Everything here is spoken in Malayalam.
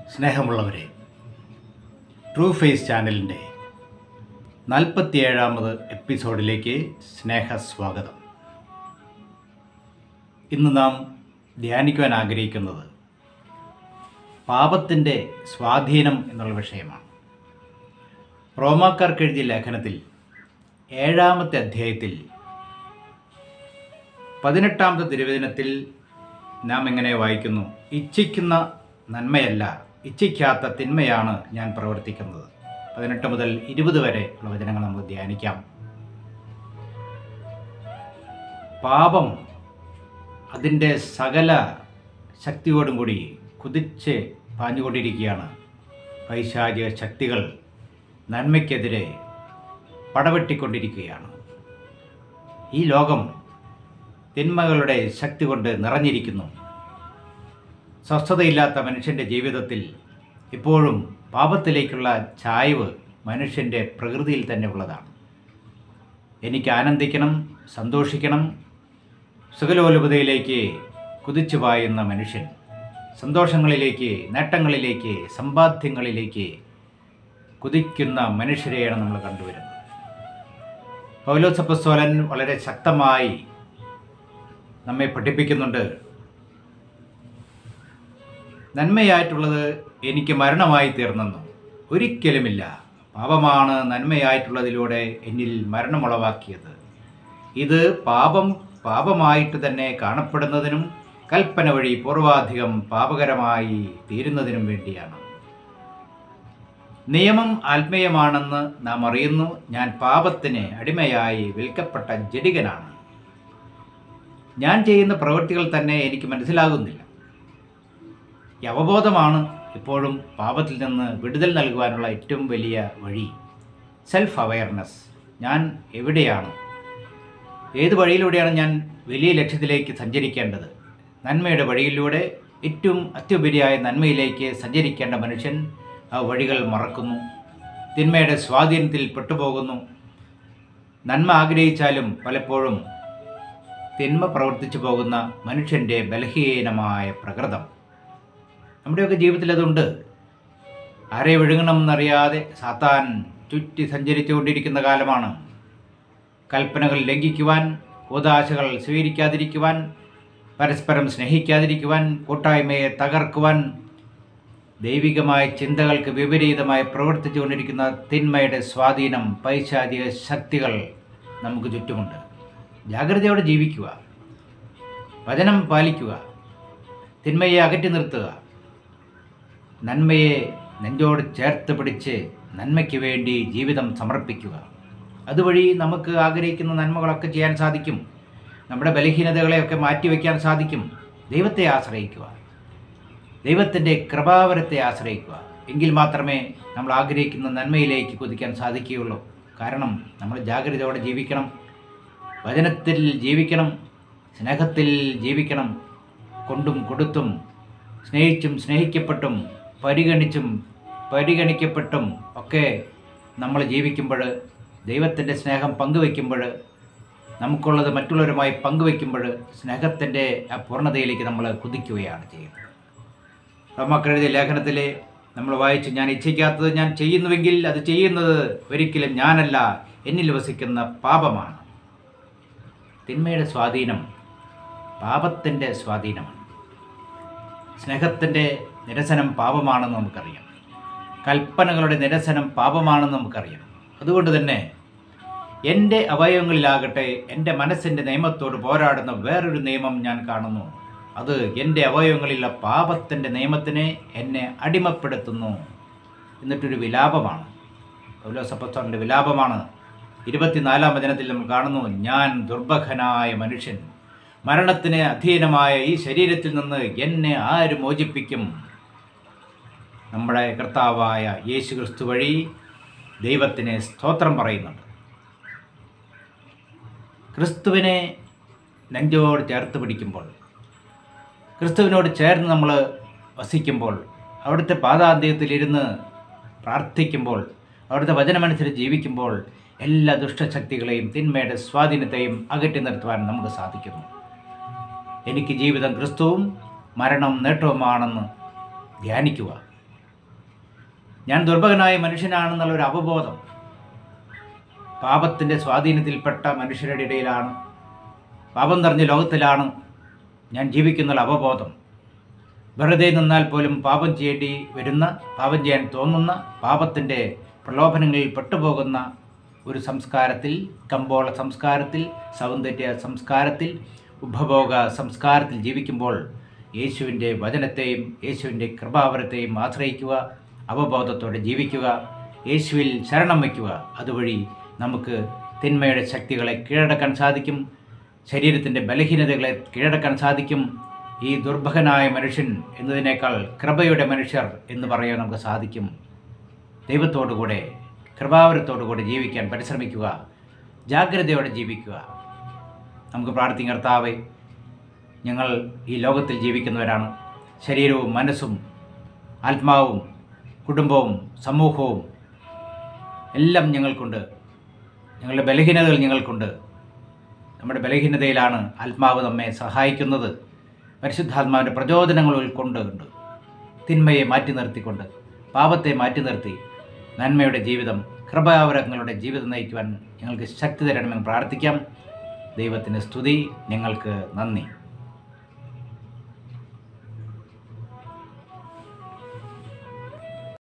സ്നേഹമുള്ളവരെ ട്രൂ ഫേസ് ചാനലിൻ്റെ നാൽപ്പത്തിയേഴാമത് എപ്പിസോഡിലേക്ക് സ്നേഹസ്വാഗതം ഇന്ന് നാം ധ്യാനിക്കുവാൻ ആഗ്രഹിക്കുന്നത് പാപത്തിൻ്റെ സ്വാധീനം എന്നുള്ള വിഷയമാണ് റോമാക്കാർക്ക് എഴുതിയ ലേഖനത്തിൽ ഏഴാമത്തെ അധ്യായത്തിൽ പതിനെട്ടാമത്തെ തിരുവചനത്തിൽ നാം എങ്ങനെ വായിക്കുന്നു ഇച്ഛിക്കുന്ന നന്മയല്ല ഇച്ഛിക്കാത്ത തിന്മയാണ് ഞാൻ പ്രവർത്തിക്കുന്നത് പതിനെട്ട് മുതൽ ഇരുപത് വരെ ഉള്ള വചനങ്ങൾ നമുക്ക് ധ്യാനിക്കാം പാപം അതിൻ്റെ സകല ശക്തിയോടും കൂടി കുതിച്ച് പാഞ്ഞുകൊണ്ടിരിക്കുകയാണ് പൈശാചിക ശക്തികൾ നന്മയ്ക്കെതിരെ പടവെട്ടിക്കൊണ്ടിരിക്കുകയാണ് ഈ ലോകം തിന്മകളുടെ ശക്തി കൊണ്ട് നിറഞ്ഞിരിക്കുന്നു സ്വസ്ഥതയില്ലാത്ത മനുഷ്യൻ്റെ ജീവിതത്തിൽ ഇപ്പോഴും പാപത്തിലേക്കുള്ള ചായ്വ് മനുഷ്യൻ്റെ പ്രകൃതിയിൽ തന്നെ ഉള്ളതാണ് എനിക്ക് ആനന്ദിക്കണം സന്തോഷിക്കണം സുഖലോലുപതയിലേക്ക് കുതിച്ചു പായുന്ന മനുഷ്യൻ സന്തോഷങ്ങളിലേക്ക് നേട്ടങ്ങളിലേക്ക് സമ്പാദ്യങ്ങളിലേക്ക് കുതിക്കുന്ന മനുഷ്യരെയാണ് നമ്മൾ കണ്ടുവരുന്നത് പൗലോസപ്പസ്തോലൻ വളരെ ശക്തമായി നമ്മെ പഠിപ്പിക്കുന്നുണ്ട് നന്മയായിട്ടുള്ളത് എനിക്ക് മരണമായി തീർന്നെന്നു ഒരിക്കലുമില്ല പാപമാണ് നന്മയായിട്ടുള്ളതിലൂടെ എന്നിൽ മരണമുളവാക്കിയത് ഇത് പാപം പാപമായിട്ട് തന്നെ കാണപ്പെടുന്നതിനും കൽപ്പന വഴി പൂർവാധികം പാപകരമായി തീരുന്നതിനും വേണ്ടിയാണ് നിയമം ആത്മീയമാണെന്ന് നാം അറിയുന്നു ഞാൻ പാപത്തിന് അടിമയായി വിൽക്കപ്പെട്ട ജഡികനാണ് ഞാൻ ചെയ്യുന്ന പ്രവൃത്തികൾ തന്നെ എനിക്ക് മനസ്സിലാകുന്നില്ല ഈ അവബോധമാണ് ഇപ്പോഴും പാപത്തിൽ നിന്ന് വിടുതൽ നൽകുവാനുള്ള ഏറ്റവും വലിയ വഴി സെൽഫ് അവയർനെസ് ഞാൻ എവിടെയാണ് ഏത് വഴിയിലൂടെയാണ് ഞാൻ വലിയ ലക്ഷ്യത്തിലേക്ക് സഞ്ചരിക്കേണ്ടത് നന്മയുടെ വഴിയിലൂടെ ഏറ്റവും അത്യുപരിയായ നന്മയിലേക്ക് സഞ്ചരിക്കേണ്ട മനുഷ്യൻ ആ വഴികൾ മറക്കുന്നു തിന്മയുടെ സ്വാധീനത്തിൽ പെട്ടുപോകുന്നു നന്മ ആഗ്രഹിച്ചാലും പലപ്പോഴും തിന്മ പ്രവർത്തിച്ചു പോകുന്ന മനുഷ്യൻ്റെ ബലഹീനമായ പ്രകൃതം നമ്മുടെയൊക്കെ ജീവിതത്തിൽ അതുണ്ട് ആരെ വിഴുങ്ങണം എന്നറിയാതെ സാത്താൻ ചുറ്റി സഞ്ചരിച്ചുകൊണ്ടിരിക്കുന്ന കാലമാണ് കൽപ്പനകൾ ലംഘിക്കുവാൻ കൂതാശകൾ സ്വീകരിക്കാതിരിക്കുവാൻ പരസ്പരം സ്നേഹിക്കാതിരിക്കുവാൻ കൂട്ടായ്മയെ തകർക്കുവാൻ ദൈവികമായ ചിന്തകൾക്ക് വിപരീതമായി പ്രവർത്തിച്ചുകൊണ്ടിരിക്കുന്ന തിന്മയുടെ സ്വാധീനം പൈശാചിക ശക്തികൾ നമുക്ക് ചുറ്റുമുണ്ട് ജാഗ്രതയോടെ ജീവിക്കുക വചനം പാലിക്കുക തിന്മയെ അകറ്റി നിർത്തുക നന്മയെ നെഞ്ചോട് ചേർത്ത് പിടിച്ച് നന്മയ്ക്ക് വേണ്ടി ജീവിതം സമർപ്പിക്കുക അതുവഴി നമുക്ക് ആഗ്രഹിക്കുന്ന നന്മകളൊക്കെ ചെയ്യാൻ സാധിക്കും നമ്മുടെ ബലഹീനതകളെയൊക്കെ മാറ്റിവെക്കാൻ സാധിക്കും ദൈവത്തെ ആശ്രയിക്കുക ദൈവത്തിൻ്റെ കൃപാവരത്തെ ആശ്രയിക്കുക എങ്കിൽ മാത്രമേ നമ്മൾ ആഗ്രഹിക്കുന്ന നന്മയിലേക്ക് കുതിക്കാൻ സാധിക്കുകയുള്ളൂ കാരണം നമ്മൾ ജാഗ്രതയോടെ ജീവിക്കണം വചനത്തിൽ ജീവിക്കണം സ്നേഹത്തിൽ ജീവിക്കണം കൊണ്ടും കൊടുത്തും സ്നേഹിച്ചും സ്നേഹിക്കപ്പെട്ടും പരിഗണിച്ചും പരിഗണിക്കപ്പെട്ടും ഒക്കെ നമ്മൾ ജീവിക്കുമ്പോൾ ദൈവത്തിൻ്റെ സ്നേഹം പങ്കുവയ്ക്കുമ്പോൾ നമുക്കുള്ളത് മറ്റുള്ളവരുമായി പങ്കുവയ്ക്കുമ്പോൾ സ്നേഹത്തിൻ്റെ ആ പൂർണ്ണതയിലേക്ക് നമ്മൾ കുതിക്കുകയാണ് ചെയ്യുന്നത് റോമാക്കെഴുതിയ ലേഖനത്തിൽ നമ്മൾ വായിച്ചു ഞാൻ ഇച്ഛിക്കാത്തത് ഞാൻ ചെയ്യുന്നുവെങ്കിൽ അത് ചെയ്യുന്നത് ഒരിക്കലും ഞാനല്ല എന്നിൽ വസിക്കുന്ന പാപമാണ് തിന്മയുടെ സ്വാധീനം പാപത്തിൻ്റെ സ്വാധീനമാണ് സ്നേഹത്തിൻ്റെ നിരസനം പാപമാണെന്ന് നമുക്കറിയാം കൽപ്പനകളുടെ നിരസനം പാപമാണെന്ന് നമുക്കറിയാം അതുകൊണ്ട് തന്നെ എൻ്റെ അവയവങ്ങളിലാകട്ടെ എൻ്റെ മനസ്സിൻ്റെ നിയമത്തോട് പോരാടുന്ന വേറൊരു നിയമം ഞാൻ കാണുന്നു അത് എൻ്റെ അവയവങ്ങളിലുള്ള പാപത്തിൻ്റെ നിയമത്തിനെ എന്നെ അടിമപ്പെടുത്തുന്നു എന്നിട്ടൊരു വിലാപമാണ് പൗലോസപ്പത്തോറിൻ്റെ വിലാപമാണ് ഇരുപത്തിനാലാം വചനത്തിൽ നമ്മൾ കാണുന്നു ഞാൻ ദുർഭകനായ മനുഷ്യൻ മരണത്തിന് അധീനമായ ഈ ശരീരത്തിൽ നിന്ന് എന്നെ ആര് മോചിപ്പിക്കും നമ്മുടെ കർത്താവായ യേശു ക്രിസ്തു വഴി ദൈവത്തിന് സ്തോത്രം പറയുന്നുണ്ട് ക്രിസ്തുവിനെ നെഞ്ചോട് ചേർത്ത് പിടിക്കുമ്പോൾ ക്രിസ്തുവിനോട് ചേർന്ന് നമ്മൾ വസിക്കുമ്പോൾ അവിടുത്തെ പാതാന്ത്യത്തിലിരുന്ന് പ്രാർത്ഥിക്കുമ്പോൾ അവിടുത്തെ വചനമനുസരിച്ച് ജീവിക്കുമ്പോൾ എല്ലാ ദുഷ്ടശക്തികളെയും തിന്മയുടെ സ്വാധീനത്തെയും അകറ്റി നിർത്തുവാൻ നമുക്ക് സാധിക്കുന്നു എനിക്ക് ജീവിതം ക്രിസ്തുവും മരണം നേട്ടവുമാണെന്ന് ധ്യാനിക്കുക ഞാൻ ദുർഭകനായ മനുഷ്യനാണെന്നുള്ള ഒരു അവബോധം പാപത്തിൻ്റെ സ്വാധീനത്തിൽപ്പെട്ട മനുഷ്യരുടെ ഇടയിലാണ് പാപം നിറഞ്ഞ ലോകത്തിലാണ് ഞാൻ ജീവിക്കുന്നുള്ള അവബോധം വെറുതെ നിന്നാൽ പോലും പാപം ചെയ്യേണ്ടി വരുന്ന പാപം ചെയ്യാൻ തോന്നുന്ന പാപത്തിൻ്റെ പ്രലോഭനങ്ങളിൽ പെട്ടുപോകുന്ന ഒരു സംസ്കാരത്തിൽ കമ്പോള സംസ്കാരത്തിൽ സൗന്ദര്യ സംസ്കാരത്തിൽ ഉപഭോഗ സംസ്കാരത്തിൽ ജീവിക്കുമ്പോൾ യേശുവിൻ്റെ വചനത്തെയും യേശുവിൻ്റെ കൃപാവരത്തെയും ആശ്രയിക്കുക അവബോധത്തോടെ ജീവിക്കുക യേശുവിൽ ശരണം വയ്ക്കുക അതുവഴി നമുക്ക് തിന്മയുടെ ശക്തികളെ കീഴടക്കാൻ സാധിക്കും ശരീരത്തിൻ്റെ ബലഹീനതകളെ കീഴടക്കാൻ സാധിക്കും ഈ ദുർഭകനായ മനുഷ്യൻ എന്നതിനേക്കാൾ കൃപയുടെ മനുഷ്യർ എന്ന് പറയാൻ നമുക്ക് സാധിക്കും ദൈവത്തോടുകൂടെ കൃപാവരത്തോടുകൂടെ ജീവിക്കാൻ പരിശ്രമിക്കുക ജാഗ്രതയോടെ ജീവിക്കുക നമുക്ക് പ്രാർത്ഥിക്കും കർത്താവെ ഞങ്ങൾ ഈ ലോകത്തിൽ ജീവിക്കുന്നവരാണ് ശരീരവും മനസ്സും ആത്മാവും കുടുംബവും സമൂഹവും എല്ലാം ഞങ്ങൾക്കുണ്ട് ഞങ്ങളുടെ ബലഹീനതകൾ ഞങ്ങൾക്കുണ്ട് നമ്മുടെ ബലഹീനതയിലാണ് ആത്മാവ് നമ്മെ സഹായിക്കുന്നത് പരിശുദ്ധാത്മാവിൻ്റെ പ്രചോദനങ്ങൾ ഉൾക്കൊണ്ടുകൊണ്ട് തിന്മയെ മാറ്റി നിർത്തിക്കൊണ്ട് പാപത്തെ മാറ്റി നിർത്തി നന്മയുടെ ജീവിതം കൃപാവരങ്ങളുടെ ജീവിതം നയിക്കുവാൻ ഞങ്ങൾക്ക് ശക്തി തരണമെന്ന് പ്രാർത്ഥിക്കാം ദൈവത്തിന് സ്തുതി ഞങ്ങൾക്ക് നന്ദി